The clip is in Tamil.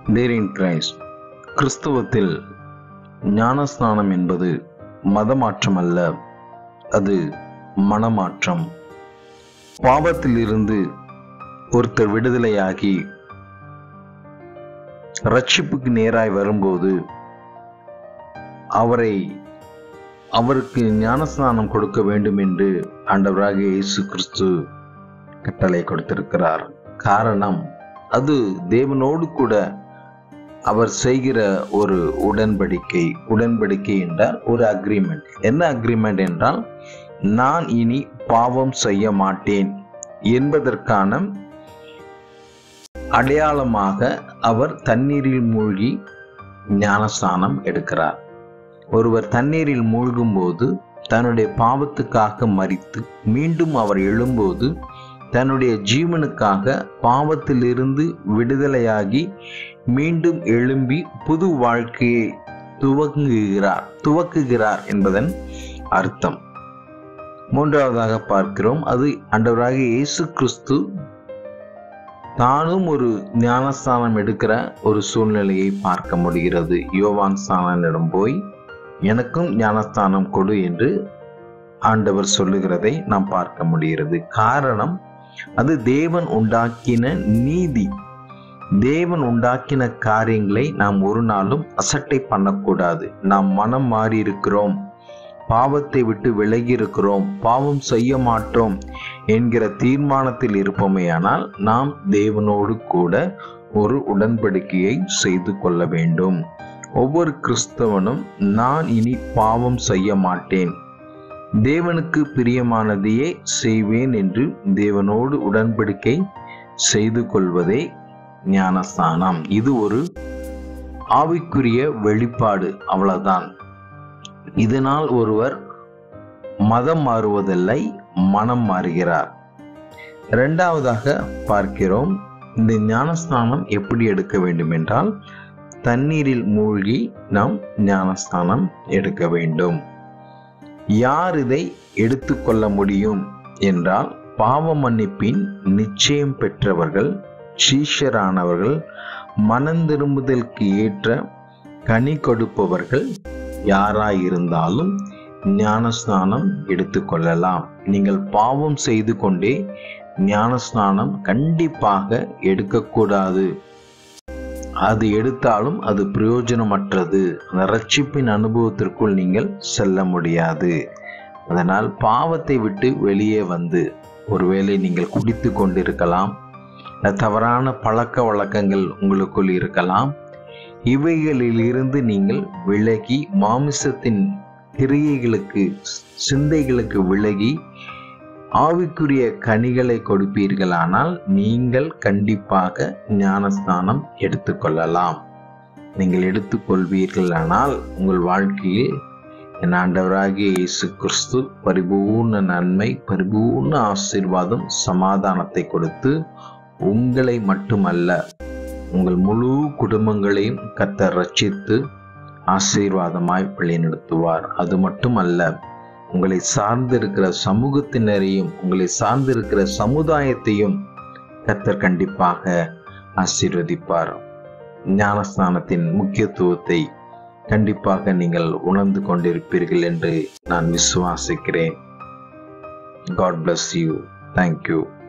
தேர் இன் கிரைஸ்ட் கிறிஸ்தவத்தில் ஞானஸ்நானம் என்பது மதமாற்றம் அல்ல அது மனமாற்றம் பாவத்திலிருந்து ஒருத்தர் விடுதலையாகி ரட்சிப்புக்கு நேராய் வரும்போது அவரை அவருக்கு ஞானஸ்நானம் கொடுக்க வேண்டும் என்று ஆண்டவராக இயேசு கிறிஸ்து கட்டளை கொடுத்திருக்கிறார் காரணம் அது தேவனோடு கூட அவர் செய்கிற ஒரு உடன்படிக்கை உடன்படிக்கை என்றால் ஒரு அக்ரிமெண்ட் என்ன அக்ரிமெண்ட் என்றால் நான் இனி பாவம் செய்ய மாட்டேன் என்பதற்கான அடையாளமாக அவர் தண்ணீரில் மூழ்கி ஞானஸ்நானம் எடுக்கிறார் ஒருவர் தண்ணீரில் மூழ்கும் போது தன்னுடைய பாவத்துக்காக மறித்து மீண்டும் அவர் எழும்போது தன்னுடைய ஜீவனுக்காக பாவத்திலிருந்து விடுதலையாகி மீண்டும் எழும்பி புது வாழ்க்கையை துவங்குகிறார் துவக்குகிறார் என்பதன் அர்த்தம் மூன்றாவதாக பார்க்கிறோம் அது ஆண்டவராக இயேசு கிறிஸ்து தானும் ஒரு ஞானஸ்தானம் எடுக்கிற ஒரு சூழ்நிலையை பார்க்க முடிகிறது யோவான் ஸ்தானனிடம் போய் எனக்கும் ஞானஸ்தானம் கொடு என்று ஆண்டவர் சொல்லுகிறதை நாம் பார்க்க முடிகிறது காரணம் அது தேவன் உண்டாக்கின நீதி தேவன் உண்டாக்கின காரியங்களை நாம் ஒரு நாளும் அசட்டை பண்ணக்கூடாது நாம் மனம் மாறி இருக்கிறோம் பாவத்தை விட்டு விலகி இருக்கிறோம் பாவம் செய்ய மாட்டோம் என்கிற தீர்மானத்தில் இருப்போமேயானால் நாம் தேவனோடு கூட ஒரு உடன்படிக்கையை செய்து கொள்ள வேண்டும் ஒவ்வொரு கிறிஸ்தவனும் நான் இனி பாவம் செய்ய மாட்டேன் தேவனுக்கு பிரியமானதையே செய்வேன் என்று தேவனோடு உடன்படிக்கை செய்து கொள்வதே ஞானஸ்தானம் இது ஒரு ஆவிக்குரிய வெளிப்பாடு அவ்வளவுதான் இதனால் ஒருவர் மதம் மாறுவதில்லை மனம் மாறுகிறார் இரண்டாவதாக பார்க்கிறோம் இந்த ஞானஸ்நானம் எப்படி எடுக்க வேண்டும் என்றால் தண்ணீரில் மூழ்கி நாம் ஞானஸ்தானம் எடுக்க வேண்டும் யார் இதை எடுத்துக்கொள்ள முடியும் என்றால் பாவ மன்னிப்பின் நிச்சயம் பெற்றவர்கள் சீஷரானவர்கள் மனம் திரும்புதலுக்கு ஏற்ற கனி கொடுப்பவர்கள் யாராயிருந்தாலும் ஞானஸ்நானம் எடுத்துக்கொள்ளலாம் நீங்கள் பாவம் செய்து கொண்டே ஞானஸ்நானம் கண்டிப்பாக எடுக்கக்கூடாது அது எடுத்தாலும் அது பிரயோஜனமற்றது அந்த ரட்சிப்பின் அனுபவத்திற்குள் நீங்கள் செல்ல முடியாது அதனால் பாவத்தை விட்டு வெளியே வந்து ஒருவேளை நீங்கள் குடித்து கொண்டிருக்கலாம் தவறான பழக்க வழக்கங்கள் உங்களுக்குள் இருக்கலாம் இவைகளில் இருந்து நீங்கள் விலகி மாமிசத்தின் கிரியைகளுக்கு சிந்தைகளுக்கு விலகி ஆவிக்குரிய கனிகளை கொடுப்பீர்களானால் நீங்கள் கண்டிப்பாக ஞானஸ்தானம் எடுத்துக்கொள்ளலாம் நீங்கள் எடுத்துக்கொள்வீர்களானால் உங்கள் வாழ்க்கையில் என் ஆண்டவராகிய இயேசு கிறிஸ்து பரிபூர்ண நன்மை பரிபூர்ண ஆசீர்வாதம் சமாதானத்தை கொடுத்து உங்களை மட்டுமல்ல உங்கள் முழு குடும்பங்களையும் கத்தர் ரட்சித்து ஆசீர்வாதமாய் வழிநடத்துவார் அது மட்டுமல்ல உங்களை சார்ந்திருக்கிற சமூகத்தினரையும் உங்களை சார்ந்திருக்கிற சமுதாயத்தையும் கத்தர் கண்டிப்பாக ஆசீர்வதிப்பார் ஞானஸ்தானத்தின் முக்கியத்துவத்தை கண்டிப்பாக நீங்கள் உணர்ந்து கொண்டிருப்பீர்கள் என்று நான் விசுவாசிக்கிறேன் காட் பிளஸ் யூ தேங்க்யூ